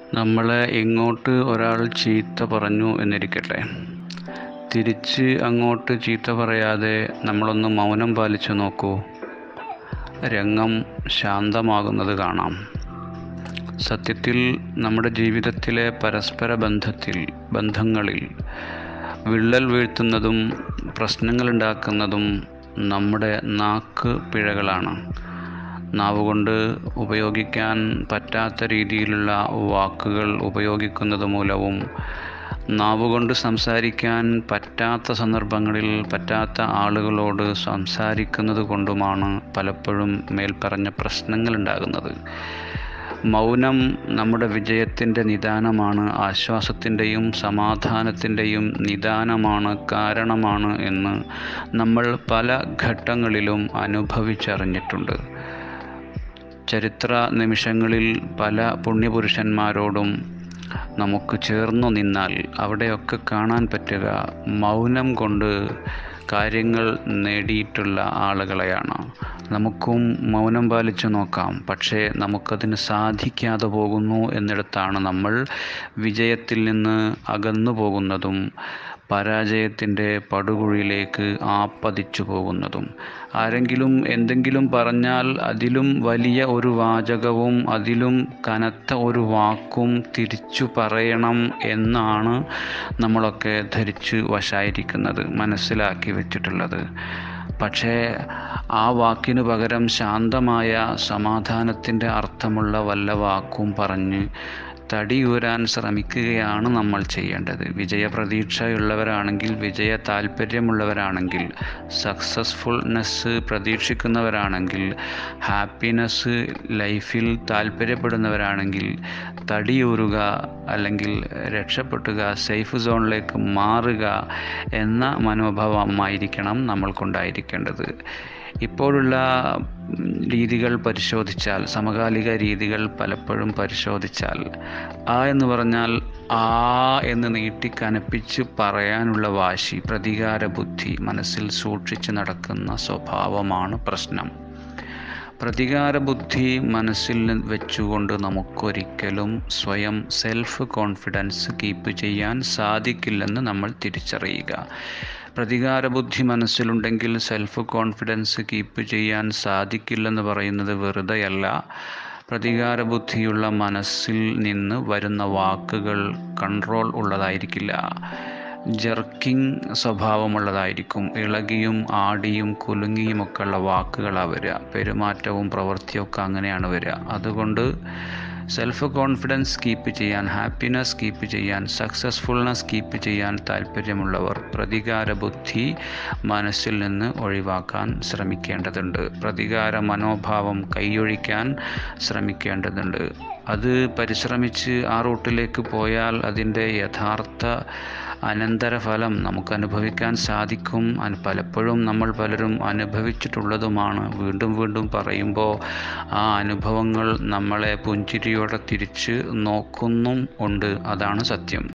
നമ്മളെ ഇങ്ങോട്ട് ഒരാൾ ചീത്ത പറഞ്ഞു എന്നിരിക്കട്ടെ തിരിച്ച് അങ്ങോട്ട് ചീത്ത പറയാതെ നമ്മളൊന്ന് മൗനം പാലിച്ചു നോക്കൂ രംഗം ശാന്തമാകുന്നത് കാണാം സത്യത്തിൽ നമ്മുടെ ജീവിതത്തിലെ പരസ്പര ബന്ധത്തിൽ ബന്ധങ്ങളിൽ വിള്ളൽ വീഴ്ത്തുന്നതും പ്രശ്നങ്ങളുണ്ടാക്കുന്നതും നമ്മുടെ നാക്ക് പിഴകളാണ് നാവുകൊണ്ട് ഉപയോഗിക്കാൻ പറ്റാത്ത രീതിയിലുള്ള വാക്കുകൾ ഉപയോഗിക്കുന്നത് മൂലവും നാവുകൊണ്ട് സംസാരിക്കാൻ പറ്റാത്ത സന്ദർഭങ്ങളിൽ പറ്റാത്ത ആളുകളോട് സംസാരിക്കുന്നത് കൊണ്ടുമാണ് പലപ്പോഴും മേൽപ്പറഞ്ഞ പ്രശ്നങ്ങൾ ഉണ്ടാകുന്നത് മൗനം നമ്മുടെ വിജയത്തിൻ്റെ നിദാനമാണ് ആശ്വാസത്തിൻ്റെയും സമാധാനത്തിൻ്റെയും നിദാനമാണ് കാരണമാണ് എന്ന് നമ്മൾ പല ഘട്ടങ്ങളിലും അനുഭവിച്ചറിഞ്ഞിട്ടുണ്ട് ചരിത്ര നിമിഷങ്ങളിൽ പല പുണ്യപുരുഷന്മാരോടും നമുക്ക് ചേർന്നു നിന്നാൽ അവിടെയൊക്കെ കാണാൻ പറ്റുക മൗനം കൊണ്ട് കാര്യങ്ങൾ നേടിയിട്ടുള്ള ആളുകളെയാണ് നമുക്കും മൗനം പാലിച്ചു നോക്കാം പക്ഷേ നമുക്കതിന് സാധിക്കാതെ പോകുന്നു എന്നിടത്താണ് നമ്മൾ വിജയത്തിൽ നിന്ന് അകന്നു പോകുന്നതും പരാജയത്തിൻ്റെ പടുകുഴിയിലേക്ക് ആപ്പതിച്ചു പോകുന്നതും ആരെങ്കിലും എന്തെങ്കിലും പറഞ്ഞാൽ അതിലും വലിയ ഒരു വാചകവും അതിലും കനത്ത ഒരു വാക്കും തിരിച്ചു പറയണം എന്നാണ് നമ്മളൊക്കെ ധരിച്ച് വശായിരിക്കുന്നത് മനസ്സിലാക്കി വെച്ചിട്ടുള്ളത് പക്ഷേ ആ വാക്കിനു പകരം ശാന്തമായ സമാധാനത്തിൻ്റെ അർത്ഥമുള്ള വല്ല വാക്കും പറഞ്ഞ് തടിയൂരാൻ ശ്രമിക്കുകയാണ് നമ്മൾ ചെയ്യേണ്ടത് വിജയപ്രതീക്ഷയുള്ളവരാണെങ്കിൽ വിജയ താല്പര്യമുള്ളവരാണെങ്കിൽ സക്സസ്ഫുൾനെസ് പ്രതീക്ഷിക്കുന്നവരാണെങ്കിൽ ഹാപ്പിനെസ് ലൈഫിൽ താല്പര്യപ്പെടുന്നവരാണെങ്കിൽ തടിയൂറുക അല്ലെങ്കിൽ രക്ഷപ്പെട്ടുക സേഫ് സോണിലേക്ക് മാറുക എന്ന മനോഭാവമായിരിക്കണം നമ്മൾക്കുണ്ടായിരിക്കേണ്ടത് ഇപ്പോഴുള്ള രീതികൾ പരിശോധിച്ചാൽ സമകാലിക രീതികൾ പലപ്പോഴും പരിശോധിച്ചാൽ ആ എന്ന് പറഞ്ഞാൽ ആ എന്ന് നീട്ടി കനപ്പിച്ച് പറയാനുള്ള വാശി പ്രതികാര ബുദ്ധി മനസ്സിൽ സൂക്ഷിച്ച് നടക്കുന്ന സ്വഭാവമാണ് പ്രശ്നം പ്രതികാര ബുദ്ധി മനസ്സിൽ വെച്ചുകൊണ്ട് നമുക്കൊരിക്കലും സ്വയം സെൽഫ് കോൺഫിഡൻസ് കീപ്പ് ചെയ്യാൻ സാധിക്കില്ലെന്ന് നമ്മൾ തിരിച്ചറിയുക പ്രതികാര ബുദ്ധി മനസ്സിലുണ്ടെങ്കിൽ സെൽഫ് കോൺഫിഡൻസ് കീപ്പ് ചെയ്യാൻ സാധിക്കില്ലെന്ന് പറയുന്നത് വെറുതെയല്ല പ്രതികാര ബുദ്ധിയുള്ള മനസ്സിൽ നിന്ന് വരുന്ന വാക്കുകൾ കൺട്രോൾ ഉള്ളതായിരിക്കില്ല ജർക്കിംഗ് സ്വഭാവമുള്ളതായിരിക്കും ഇളകിയും ആടിയും കുലുങ്ങിയുമൊക്കെ ഉള്ള വാക്കുകളാണ് വരിക പെരുമാറ്റവും പ്രവൃത്തിയൊക്കെ അങ്ങനെയാണ് വരിക അതുകൊണ്ട് സെൽഫ് കോൺഫിഡൻസ് കീപ്പ് ചെയ്യാൻ ഹാപ്പിനെസ് കീപ്പ് ചെയ്യാൻ സക്സസ്ഫുൾനെസ് കീപ്പ് ചെയ്യാൻ താല്പര്യമുള്ളവർ പ്രതികാര ബുദ്ധി മനസ്സിൽ നിന്ന് ഒഴിവാക്കാൻ ശ്രമിക്കേണ്ടതുണ്ട് പ്രതികാര മനോഭാവം കൈയൊഴിക്കാൻ ശ്രമിക്കേണ്ടതുണ്ട് അത് പരിശ്രമിച്ച് ആ റൂട്ടിലേക്ക് പോയാൽ അതിൻ്റെ യഥാർത്ഥ അനന്തരഫലം നമുക്ക് അനുഭവിക്കാൻ സാധിക്കും പലപ്പോഴും നമ്മൾ പലരും അനുഭവിച്ചിട്ടുള്ളതുമാണ് വീണ്ടും വീണ്ടും പറയുമ്പോൾ ആ അനുഭവങ്ങൾ നമ്മളെ പുഞ്ചിരിയോടെ തിരിച്ച് നോക്കുന്നും ഉണ്ട് അതാണ് സത്യം